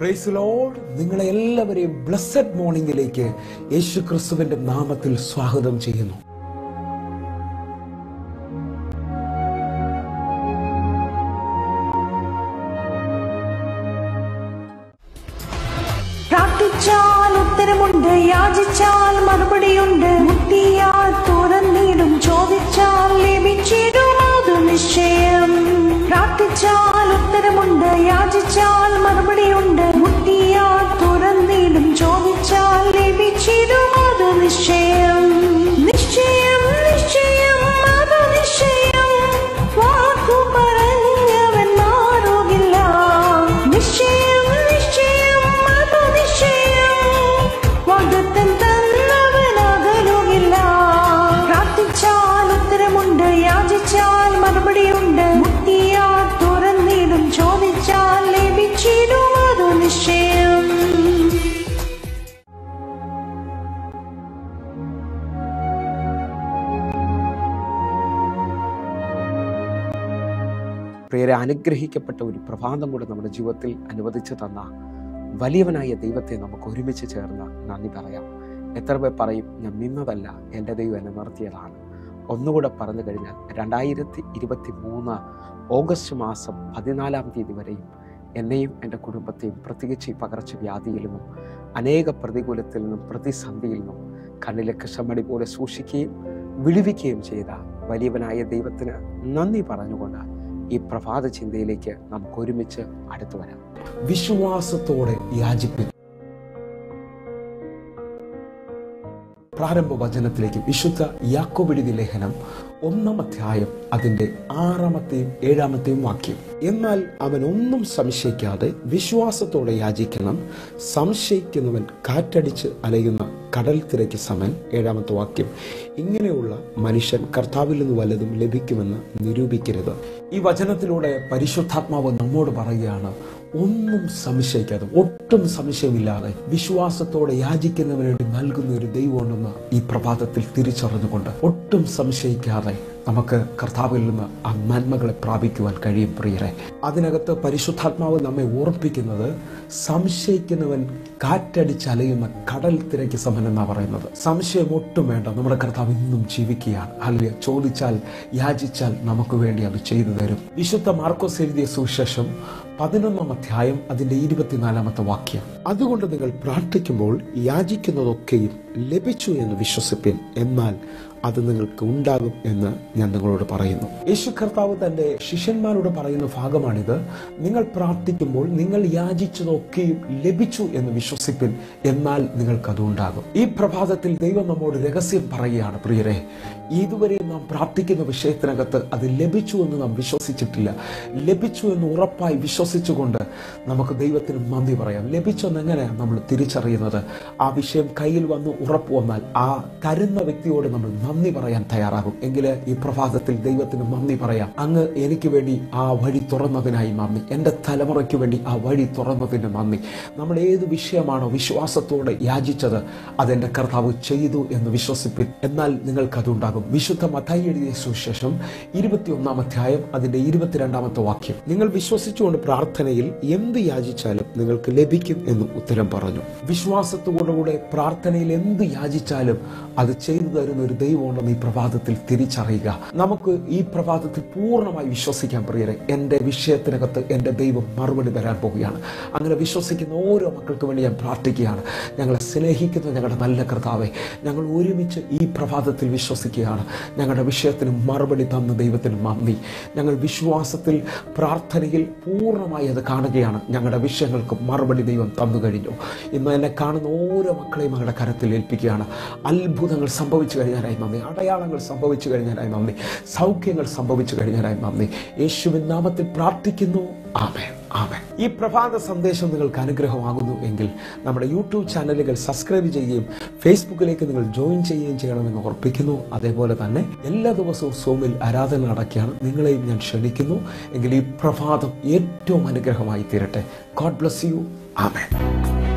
price load നിങ്ങളെ എല്ലാവരെയും blessed മോർണിംഗിലേക്ക് യേശു ക്രിസ്തുവിന്റെ നാമത്തിൽ സ്വാഗതം ചെയ്യുന്നു പ്രാർത്ഥിച്ചാൽ ഉത്തരമുണ്ട് യാചിച്ചാൽ മറുപടിയുണ്ട് മുട്ടിയാൽ തുറന്നിടും ചോദിച്ചാൽ ലഭിച്ചിടും അത് നിശ്ചയം പ്രാർത്ഥിച്ചാൽ ഉത്തരമുണ്ട് യാചിച്ചാൽ മറുപടിയുണ്ട് മുട്ടിയാൽ തുറന്നിടും ചോദിച്ചാൽ ലഭിച്ചിടും അത് നിശ്ചയം നിശ്ചയം നിശ്ചയം അത് നിശ്ചയം വാക്കു പറഞ്ഞവൻ മാറുകില്ല നിശ്ചയം നിശ്ചയം അത് നിശ്ചയം വാഗ്ദത്തം തന്നവനാകലുകില്ല പ്രാർത്ഥിച്ചാൽ ഉത്തരമുണ്ട് യാചിച്ചാൽ മറുപടിയുണ്ട് മുട്ടിയാൽ തുറന്നിടും ചോദിച്ചാൽ ലഭിച്ചിടും അത് നിശ്ചയം പ്രിയരെ അനുഗ്രഹിക്കപ്പെട്ട ഒരു പ്രഭാതം കൂടെ നമ്മുടെ ജീവിതത്തിൽ അനുവദിച്ചു തന്ന വലിയവനായ ദൈവത്തെ നമുക്ക് ഒരുമിച്ച് ചേർന്ന് നന്ദി പറയാം എത്ര പേർ പറയും ഞാൻ നിന്നതല്ല എൻ്റെ ദൈവം എന്നെ നിർത്തിയതാണ് ഒന്നുകൂടെ പറഞ്ഞു കഴിഞ്ഞാൽ രണ്ടായിരത്തി ഇരുപത്തി മൂന്ന് ഓഗസ്റ്റ് മാസം പതിനാലാം തീയതി വരെയും എന്നെയും എൻ്റെ കുടുംബത്തെയും പ്രത്യേകിച്ച് ഈ പകർച്ചവ്യാധിയിൽ നിന്നും അനേക പ്രതികൂലത്തിൽ നിന്നും പ്രതിസന്ധിയിൽ നിന്നും കണ്ണിലെ കൃഷ്ണമണി പോലെ സൂക്ഷിക്കുകയും വിടുവിക്കുകയും ചെയ്ത വലിയവനായ ദൈവത്തിന് നന്ദി പറഞ്ഞുകൊണ്ട് ഈ പ്രഭാത ചിന്തയിലേക്ക് നമുക്ക് ഒരുമിച്ച് അടുത്തു വരാം വിശ്വാസത്തോടെ യാചിപ്പിൻ പ്രാരംഭ വചനത്തിലേക്ക് വിശുദ്ധ യാക്കോബിടി ലേഖനം ഒന്നാം അധ്യായം അതിന്റെ ആറാമത്തെയും ഏഴാമത്തെയും വാക്യം എന്നാൽ അവൻ ഒന്നും സംശയിക്കാതെ വിശ്വാസത്തോടെ യാചിക്കണം സംശയിക്കുന്നവൻ കാറ്റടിച്ച് അലയുന്ന കടൽ തിരക്ക് സമൻ ഏഴാമത്തെ വാക്യം ഇങ്ങനെയുള്ള മനുഷ്യൻ കർത്താവിൽ നിന്ന് വല്ലതും ലഭിക്കുമെന്ന് നിരൂപിക്കരുത് ഈ വചനത്തിലൂടെ പരിശുദ്ധാത്മാവ് നമ്മോട് പറയുകയാണ് ഒന്നും സംശയിക്കാതെ ഒട്ടും സംശയമില്ലാതെ വിശ്വാസത്തോടെ യാചിക്കുന്നവന് വേണ്ടി നൽകുന്ന ഒരു ദൈവമുണ്ടെന്ന് ഈ പ്രഭാതത്തിൽ തിരിച്ചറിഞ്ഞുകൊണ്ട് ഒട്ടും സംശയിക്കാതെ നമുക്ക് കർത്താവിൽ നിന്ന് ആ നന്മകളെ പ്രാപിക്കുവാൻ കഴിയും പ്രിയരെ അതിനകത്ത് പരിശുദ്ധാത്മാവ് നമ്മെ ഓർപ്പിക്കുന്നത് സംശയിക്കുന്നവൻ കാറ്റടിച്ച് അലയുന്ന കടൽ തിരക്ക് സമൻ എന്നാണ് പറയുന്നത് സംശയം ഒട്ടും വേണ്ട നമ്മുടെ കർത്താവ് ഇന്നും ജീവിക്കുകയാണ് അല്ലെങ്കിൽ ചോദിച്ചാൽ യാചിച്ചാൽ നമുക്ക് വേണ്ടി അത് ചെയ്തു തരും വിശുദ്ധ മാർക്കോസ് എഴുതിയ സുവിശേഷം പതിനൊന്നാം അധ്യായം അതിന്റെ ഇരുപത്തിനാലാമത്തെ വാക്യം അതുകൊണ്ട് നിങ്ങൾ പ്രാർത്ഥിക്കുമ്പോൾ യാചിക്കുന്നതൊക്കെയും ലഭിച്ചു എന്ന് വിശ്വസിപ്പിൻ എന്നാൽ അത് നിങ്ങൾക്ക് ഉണ്ടാകും എന്ന് ഞാൻ നിങ്ങളോട് പറയുന്നു യേശു കർത്താവ് തന്റെ ശിഷ്യന്മാരോട് പറയുന്ന ഭാഗമാണിത് നിങ്ങൾ പ്രാർത്ഥിക്കുമ്പോൾ നിങ്ങൾ യാചിച്ചതൊക്കെയും ലഭിച്ചു എന്ന് വിശ്വസിപ്പിൻ എന്നാൽ നിങ്ങൾക്ക് അത് ഉണ്ടാകും ഈ പ്രഭാതത്തിൽ ദൈവം നമ്മോട് രഹസ്യം പറയുകയാണ് പ്രിയരെ ഇതുവരെ നാം പ്രാർത്ഥിക്കുന്ന വിഷയത്തിനകത്ത് അത് ലഭിച്ചു എന്ന് നാം വിശ്വസിച്ചിട്ടില്ല ലഭിച്ചു എന്ന് ഉറപ്പായി വിശ്വസിച്ചുകൊണ്ട് നമുക്ക് ദൈവത്തിന് നന്ദി പറയാം ലഭിച്ചെന്ന് എങ്ങനെയാണ് നമ്മൾ തിരിച്ചറിയുന്നത് ആ വിഷയം കയ്യിൽ വന്ന് ഉറപ്പ് വന്നാൽ ആ തരുന്ന വ്യക്തിയോട് നമ്മൾ നന്ദി പറയാൻ തയ്യാറാകും എങ്കിൽ ഈ പ്രഭാതത്തിൽ ദൈവത്തിന് നന്ദി പറയാം അങ്ങ് എനിക്ക് വേണ്ടി ആ വഴി തുറന്നതിനായി നന്ദി എൻ്റെ തലമുറയ്ക്ക് വേണ്ടി ആ വഴി തുറന്നതിന് നന്ദി നമ്മൾ ഏത് വിഷയമാണോ വിശ്വാസത്തോടെ യാചിച്ചത് അതെൻ്റെ കർത്താവ് ചെയ്തു എന്ന് വിശ്വസിപ്പിൻ എന്നാൽ നിങ്ങൾക്കതുണ്ടാകും വിശുദ്ധ മത്തായി എഴുതിയ സുവിശേഷം ഇരുപത്തിയൊന്നാം അധ്യായം അതിന്റെ ഇരുപത്തിരണ്ടാമത്തെ വാക്യം നിങ്ങൾ വിശ്വസിച്ചുകൊണ്ട് പ്രാർത്ഥനയിൽ എന്ത് യാചിച്ചാലും നിങ്ങൾക്ക് ലഭിക്കും എന്ന് ഉത്തരം പറഞ്ഞു വിശ്വാസത്തോടുകൂടെ പ്രാർത്ഥനയിൽ എന്ത് യാചിച്ചാലും അത് ചെയ്തു തരുന്ന ഒരു ദൈവമുണ്ടെന്ന് ഈ പ്രഭാതത്തിൽ തിരിച്ചറിയുക നമുക്ക് ഈ പ്രഭാതത്തിൽ പൂർണ്ണമായി വിശ്വസിക്കാൻ പ്രിയരെ എൻ്റെ വിഷയത്തിനകത്ത് എൻ്റെ ദൈവം മറുപടി തരാൻ പോവുകയാണ് അങ്ങനെ വിശ്വസിക്കുന്ന ഓരോ മക്കൾക്ക് വേണ്ടി ഞാൻ പ്രാർത്ഥിക്കുകയാണ് ഞങ്ങളെ സ്നേഹിക്കുന്ന ഞങ്ങളുടെ നല്ല കർത്താവെ ഞങ്ങൾ ഒരുമിച്ച് ഈ പ്രഭാതത്തിൽ വിശ്വസിക്കുകയാണ് ഞങ്ങളുടെ വിഷയത്തിന് മറുപടി തന്ന ദൈവത്തിന് നന്ദി ഞങ്ങൾ വിശ്വാസത്തിൽ പ്രാർത്ഥനയിൽ പൂർണ്ണമായി അത് കാണുകയാണ് ഞങ്ങളുടെ വിഷയങ്ങൾക്ക് മറുപടി ദൈവം തന്നു കഴിഞ്ഞു ഇന്ന് എന്നെ കാണുന്ന ഓരോ മക്കളെയും ഞങ്ങളുടെ കരത്തിൽ ഏൽപ്പിക്കുകയാണ് അത്ഭുതങ്ങൾ സംഭവിച്ചു കഴിഞ്ഞാലായി നന്ദി അടയാളങ്ങൾ സംഭവിച്ചു കഴിഞ്ഞാലായി നന്ദി സൗഖ്യങ്ങൾ സംഭവിച്ചു കഴിഞ്ഞാലായി നന്ദി യേശുവിൻ നാമത്തിൽ പ്രാർത്ഥിക്കുന്നു ആമേ ആമേ ഈ പ്രഭാത സന്ദേശം നിങ്ങൾക്ക് അനുഗ്രഹമാകുന്നു എങ്കിൽ നമ്മുടെ യൂട്യൂബ് ചാനലുകൾ സബ്സ്ക്രൈബ് ചെയ്യുകയും ഫേസ്ബുക്കിലേക്ക് നിങ്ങൾ ജോയിൻ ചെയ്യുകയും ചെയ്യണമെന്ന് ഓർപ്പിക്കുന്നു അതേപോലെ തന്നെ എല്ലാ ദിവസവും സോമിൽ ആരാധന നടക്കുകയാണ് നിങ്ങളെയും ഞാൻ ക്ഷണിക്കുന്നു എങ്കിൽ ഈ പ്രഭാതം ഏറ്റവും അനുഗ്രഹമായി തീരട്ടെ ഗോഡ് ബ്ലസ് യു ആമേ